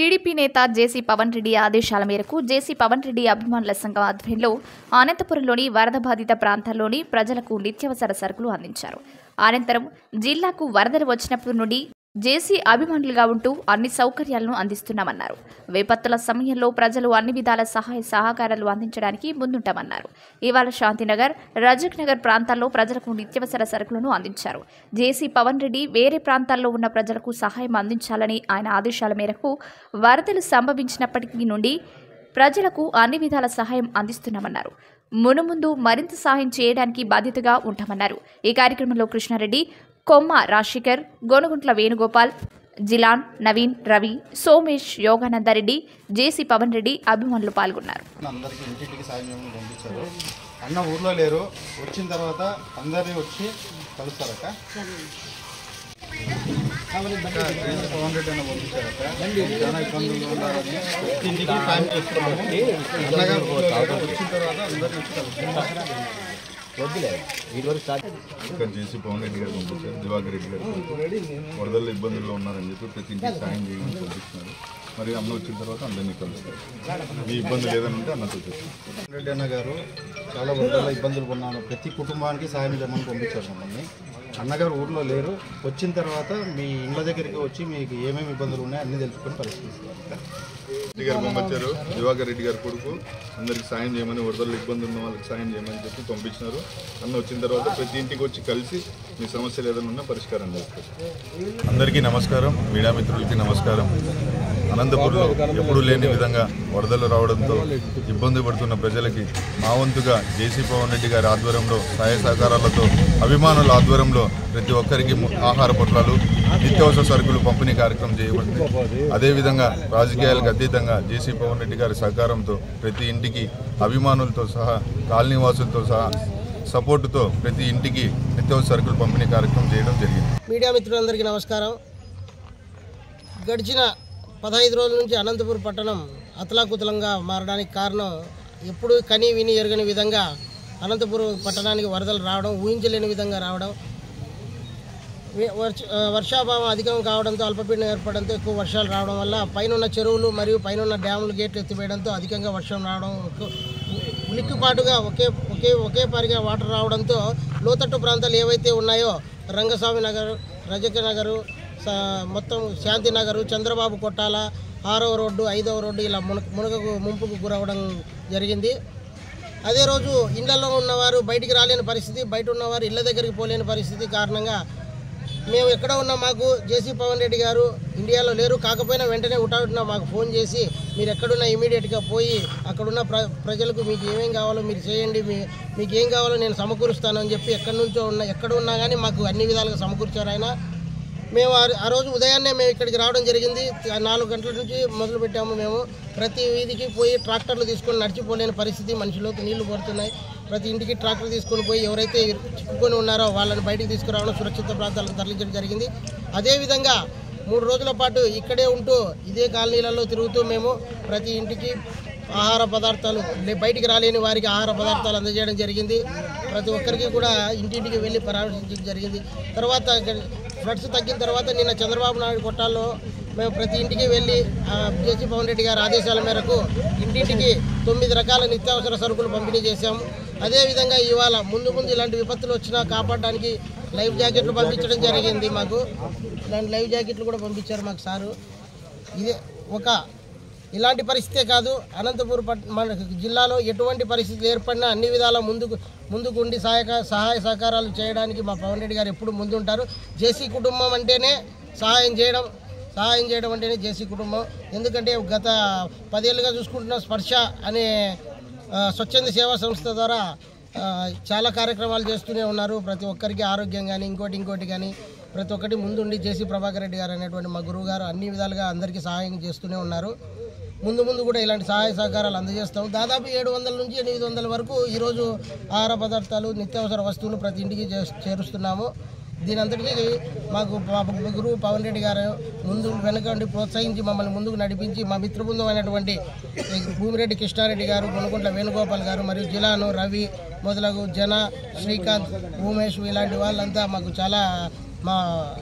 TDP నేత జేసీ పవన్ రెడ్డి ఆదేశాల మేరకు జేసీ పవన్ రెడ్డి అభిమానుల సంఘం ఆధ్వర్యంలో అనంతపురంలోని వరద బాధిత ప్రాంతాల్లోని ప్రజలకు నిత్యావసర సరుకులు అందించారు అనంతరం జిల్లాకు వరదలు వచ్చినప్పటి నుండి జేసీ అభిమానులుగా ఉంటూ అన్ని సౌకర్యాలను అందిస్తున్నామన్నారు విపత్తుల సమయంలో ప్రజలు అన్ని విధాల సహాయ సహకారాలు అందించడానికి ముందుంటామన్నారు ఇవాళ శాంతినగర్ రజక్ నగర్ ప్రాంతాల్లో ప్రజలకు నిత్యావసర సరుకులను అందించారు జేసీ పవన్ రెడ్డి వేరే ప్రాంతాల్లో ఉన్న ప్రజలకు సహాయం అందించాలని ఆయన ఆదేశాల మేరకు వరదలు సంభవించినప్పటికీ నుండి ప్రజలకు అన్ని విధాల సహాయం అందిస్తున్నామన్నారు మునుముందు మరింత సహాయం చేయడానికి బాధ్యతగా ఉంటామన్నారు ఈ కార్యక్రమంలో కృష్ణారెడ్డి కొమ్మ రాజశేఖర్ గోనుగుంట్ల వేణుగోపాల్ జిలాన్ నవీన్ రవి సోమేష్ యోగానందరెడ్డి జేసీ పవన్ రెడ్డి అభిమానులు పాల్గొన్నారు అందరికి ఇంటింటికి సాయం చేయమని పంపించారు అన్న ఊర్లో లేరు వచ్చిన తర్వాత అందరినీ వచ్చి కలుస్తారట ఇంకా పవన్ రెడ్డి అన్న పంపించారట చాలా ఇబ్బందులు ఉన్నారని ప్రతి ఇంటికి సాయం చేస్తున్నాము అన్నగారు ఊర్లో లేరు. వచ్చిన తర్వాత అందరినీ వచ్చి కలుస్తారు ఇక్కడ జేసీ పవన్ రెడ్డి గారు పంపించారు దివాకర్ రెడ్డి గారు వరదల్లో ఇబ్బందుల్లో ఉన్నారని చెప్పి ప్రతి ఇంటికి సాయం చేయమని పంపిస్తున్నారు మరి అన్న వచ్చిన తర్వాత అందరినీ కలుస్తారు మీ ఇబ్బంది లేదని ఉంటే అన్నతో చెప్పి పవన్ రెడ్డి అన్న గారు చాలా వరదల ఇబ్బందులు ఉన్నాను ప్రతి కుటుంబానికి సాయం చేయమని పంపించారు మమ్మల్ని అన్నగారు ఊర్లో లేరు వచ్చిన తర్వాత మీ ఇళ్ళ దగ్గరికి వచ్చి మీకు ఏమేమి ఇబ్బందులు ఉన్నాయో అన్నీ తెలుసుకొని పరిశీలిస్తారు రెడ్డి గారు పంపించారు దివాకర్ రెడ్డి గారి కొడుకు అందరికి సాయం చేయమని వరదల్లో ఇబ్బంది ఉన్న వాళ్ళకి సాయం చేయమని చెప్పి పంపించినారు అన్న వచ్చిన తర్వాత ప్రతి ఇంటికి వచ్చి కలిసి మీ సమస్యలు ఏదైనా ఉన్నా పరిష్కారం చేస్తారు అందరికీ నమస్కారం మీడియా మిత్రులకి నమస్కారం అనంతపూర్లో ఎప్పుడూ లేని విధంగా వరదలు రావడంతో ఇబ్బంది పడుతున్న ప్రజలకి మా వంతుగా జేసీ పవన్ రెడ్డి గారి ఆధ్వర్యంలో సహాయ సహకారాలతో అభిమానుల ఆధ్వర్యంలో ప్రతి ఒక్కరికి ము- ఆహార పొట్లాలు నిత్యావసర సరుకులు పంపిణీ కార్యక్రమం చేయబడింది అదేవిధంగా రాజకీయాలకు అతీతంగా జేసీ పవన్ రెడ్డి గారి సహకారంతో ప్రతి ఇంటికి అభిమానులతో సహా కాలనీ వాసులతో సహా సపోర్టుతో ప్రతి ఇంటికి నిత్యావసర సరుకులు పంపిణీ కార్యక్రమం చేయడం జరిగింది మీడియా మిత్రులందరికీ నమస్కారం గడిచిన పదహైదు రోజుల నుంచి అనంతపురం పట్టణం అతలాకుతలంగా మారడానికి కారణం ఎప్పుడు కని విని ఎరగని విధంగా అనంతపురం పట్టణానికి వరదలు రావడం ఊహించలేని విధంగా రావడం వే- వర్ష ఆ, వర్షాభావం అధికం కావడంతో అల్పపీడనం ఏర్పడంతో ఎక్కువ వర్షాలు రావడం వల్ల పైనున్న చెరువులు మరియు పైనున్న డ్యాములు గేట్లు ఎత్తివేయడంతో అధికంగా వర్షం రావడం ఎక్కువ- ఉలిక్కిపాటుగా ఒకే ఒకే ఒకే పారిగా వాటర్ రావడంతో లోతట్టు ప్రాంతాలు ఏవైతే ఉన్నాయో రంగస్వామి నగర్ రజక నగరు స- మొత్తం శాంతి నగరు చంద్రబాబు కొట్టాల ఆరవ రోడ్డు ఐదవ రోడ్డు ఇలా మునక మునకకు ముంపుకు గురవడం జరిగింది అదే రోజు ఇళ్లలో ఉన్నవారు బయటికి రాలేని పరిస్థితి బయట ఉన్నవారు ఇళ్ళ దగ్గరికి పోలేని పరిస్థితి కారణంగా మేము ఎక్కడ ఉన్నా మాకు జేసీ పవన్ రెడ్డి గారు ఇండియాలో లేరు కాకపోయినా వెంటనే ఉటాటున మాకు ఫోన్ చేసి మీరు ఎక్కడున్నా ఇమీడియట్గా పోయి అక్కడున్న ప్ర ప్రజలకు మీకు ఏమేం కావాలో మీరు చేయండి మీ మీకు ఏం కావాలో నేను సమకూరుస్తాను అని చెప్పి ఎక్కడి నుంచో ఉన్న ఎక్కడ ఉన్నా కానీ మాకు అన్ని విధాలుగా సమకూర్చారు ఆయన మేము ఆ- ఆ రోజు ఉదయాన్నే మేము ఇక్కడికి రావడం జరిగింది ఆ నాలుగు గంటల నుంచి మొదలు పెట్టాము మేము ప్రతి వీధికి పోయి ట్రాక్టర్లు తీసుకొని నడిచిపోలేని పరిస్థితి మనిషిలోకి నీళ్లు పడుతున్నాయి ప్రతి ఇంటికి ట్రాక్టర్ తీసుకొని పోయి ఎవరైతే చిక్కుకొని ఉన్నారో వాళ్ళని బయటికి తీసుకురావడం సురక్షిత ప్రాంతాలకు తరలించడం జరిగింది అదేవిధంగా మూడు రోజుల పాటు ఇక్కడే ఉంటూ ఇదే కాలనీలలో తిరుగుతూ మేము ప్రతి ఇంటికి ఆహార పదార్థాలు లే- బయటికి రాలేని వారికి ఆహార పదార్థాలు అందజేయడం జరిగింది ప్రతి ఒక్కరికి కూడా ఇంటింటికి వెళ్ళి పరామర్శించడం జరిగింది తర్వాత ఫ్లడ్స్ తగ్గిన తర్వాత నిన్న చంద్రబాబు నాయుడు కొట్టాల్లో మేము ప్రతి ఇంటికి వెళ్ళి జేసీ పవన్ రెడ్డి గారి ఆదేశాల మేరకు ఇంటింటికి తొమ్మిది రకాల నిత్యావసర సరుకులు పంపిణీ చేశాము అదేవిధంగా ఇవాళ ముందు ముందు ఇలాంటి విపత్తులు వచ్చినా కాపాడడానికి లైఫ్ జాకెట్లు పంపించడం జరిగింది మాకు ఇలాంటి లైఫ్ జాకెట్లు కూడా పంపించారు మాకు సారు ఇదే ఒక ఇలాంటి పరిస్థితే కాదు అనంతపురం పట్ మన జిల్లాలో ఎటువంటి పరిస్థితులు ఏర్పడినా అన్ని విధాల ముందుకు ముందుకు ఉండి సహాయక సహాయ సహకారాలు చేయడానికి మా పవన్ రెడ్డి గారు ఎప్పుడు ముందుంటారు జేసీ కుటుంబం అంటేనే సహాయం చేయడం సహాయం చేయడం అంటేనే జేసీ కుటుంబం ఎందుకంటే గత పదేళ్ళుగా చూసుకుంటున్న స్పర్శ అనే ఆ, స్వచ్ఛంద సేవా సంస్థ ద్వారా ఆ, చాలా కార్యక్రమాలు చేస్తూనే ఉన్నారు ప్రతి ఒక్కరికి ఆరోగ్యం కానీ ఇంకోటి ఇంకోటి కానీ ప్రతి ఒక్కటి ముందుండి జేసీ ప్రభాకర్ రెడ్డి గారు అనేటువంటి మా గురువు గారు అన్ని విధాలుగా అందరికీ సహాయం చేస్తూనే ఉన్నారు ముందు ముందు కూడా ఇలాంటి సహాయ సహకారాలు అందజేస్తాం దాదాపు ఏడు వందల నుంచి ఎనిమిది వందల వరకు ఈరోజు ఆహార పదార్థాలు నిత్యావసర వస్తువులు ప్రతి ఇంటికి చే- చేరుస్తున్నాము దీని అంతటికీ మాకు మా గురువు పవన్ రెడ్డి గారు ముందు వెనక ఉండి ప్రోత్సహించి మమ్మల్ని ముందుకు నడిపించి మా మిత్రబృందం అయినటువంటి ఈ భూమిరెడ్డి కృష్ణారెడ్డి గారు కొనుకుంట్ల వేణుగోపాల్ గారు మరియు జిలాను రవి మొదలగు జన శ్రీకాంత్ ఉమేష్ ఇలాంటి వాళ్ళంతా మాకు చాలా మా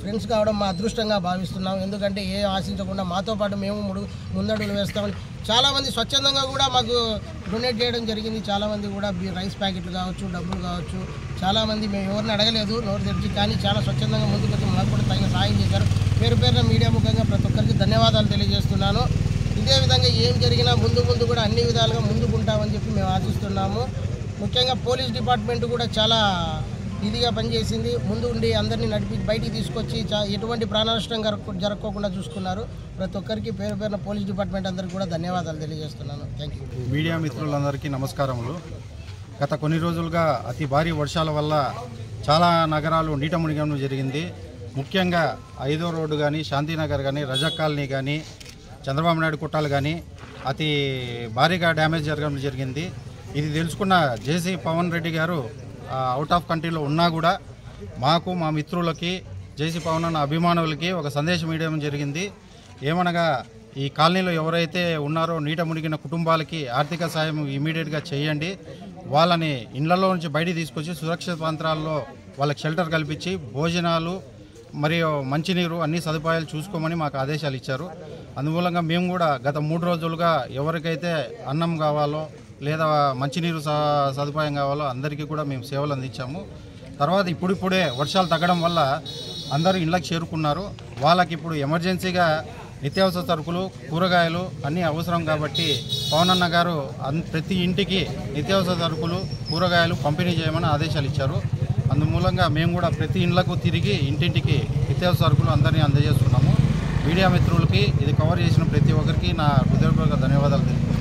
ఫ్రెండ్స్ కావడం మా అదృష్టంగా భావిస్తున్నాం ఎందుకంటే ఏ ఆశించకుండా మాతో పాటు మేము ముడు ముందడుగులు వేస్తామని చాలామంది స్వచ్ఛందంగా కూడా మాకు డొనేట్ చేయడం జరిగింది చాలామంది కూడా బి- రైస్ ప్యాకెట్లు కావచ్చు డబ్బులు కావచ్చు చాలామంది మేము ఎవరిని అడగలేదు నోరు తెరిచి కానీ చాలా స్వచ్ఛందంగా ముందుకు వచ్చి మాకు కూడా తగిన సాయం చేశారు పేరు పేరున మీడియా ముఖంగా ప్రతి ఒక్కరికి ధన్యవాదాలు తెలియజేస్తున్నాను ఇదే విధంగా ఏం జరిగినా ముందు ముందు కూడా అన్ని విధాలుగా ముందుకుంటామని చెప్పి మేము ఆశిస్తున్నాము ముఖ్యంగా పోలీస్ డిపార్ట్మెంట్ కూడా చాలా ఇదిగా పనిచేసింది ముందు ఉండి అందరినీ నడిపి బయటికి తీసుకొచ్చి చా- ఎటువంటి ప్రాణ నష్టం జరగ- జరగకోకుండా చూసుకున్నారు ప్రతి ఒక్కరికి పేరు పేరున పోలీస్ డిపార్ట్మెంట్ అందరికీ కూడా ధన్యవాదాలు తెలియజేస్తున్నాను థ్యాంక్ యూ మీడియా మిత్రులందరికీ నమస్కారములు గత కొన్ని రోజులుగా అతి భారీ వర్షాల వల్ల చాలా నగరాలు నీట మునిగడం జరిగింది ముఖ్యంగా ఐదో రోడ్డు కానీ శాంతినగర్ కానీ రజక్ కాలనీ కానీ చంద్రబాబు నాయుడు కుట్టాలు కానీ అతి భారీగా డ్యామేజ్ జరగడం జరిగింది ఇది తెలుసుకున్న జేసీ పవన్ రెడ్డి గారు ఆ, అవుట్ ఆఫ్ కంట్రీలో ఉన్నా కూడా మాకు మా మిత్రులకి జేసీ పవన్ అన్న అభిమానులకి ఒక సందేశం ఇవ్వడం జరిగింది ఏమనగా ఈ కాలనీలో ఎవరైతే ఉన్నారో నీట మునిగిన కుటుంబాలకి ఆర్థిక సాయం ఇమీడియట్గా చేయండి వాళ్ళని ఇళ్లలో నుంచి బయటికి తీసుకొచ్చి సురక్షిత ప్రాంతాల్లో వాళ్ళకి షెల్టర్ కల్పించి భోజనాలు మరియు మంచినీరు అన్ని సదుపాయాలు చూసుకోమని మాకు ఆదేశాలు ఇచ్చారు అందుమూలంగా మేము కూడా గత మూడు రోజులుగా ఎవరికైతే అన్నం కావాలో లేదా మంచినీరు స- సదుపాయం కావాలో అందరికీ కూడా మేము సేవలు అందించాము తర్వాత ఇప్పుడిప్పుడే వర్షాలు తగ్గడం వల్ల అందరూ ఇళ్ళకి చేరుకున్నారు వాళ్ళకి ఇప్పుడు ఎమర్జెన్సీగా నిత్యావసర సరుకులు కూరగాయలు అన్నీ అవసరం కాబట్టి పవనన్న గారు అన్ ప్రతి ఇంటికి నిత్యావసర సరుకులు కూరగాయలు పంపిణీ చేయమని ఆదేశాలు ఇచ్చారు అందుమూలంగా మేము కూడా ప్రతి ఇండ్లకు తిరిగి ఇంటింటికి నిత్యావసర సరుకులు అందరినీ అందజేస్తున్నాము మీడియా మిత్రులకి ఇది కవర్ చేసిన ప్రతి ఒక్కరికి నా హృదయపూర్వక ధన్యవాదాలు తెలుపుతున్నాను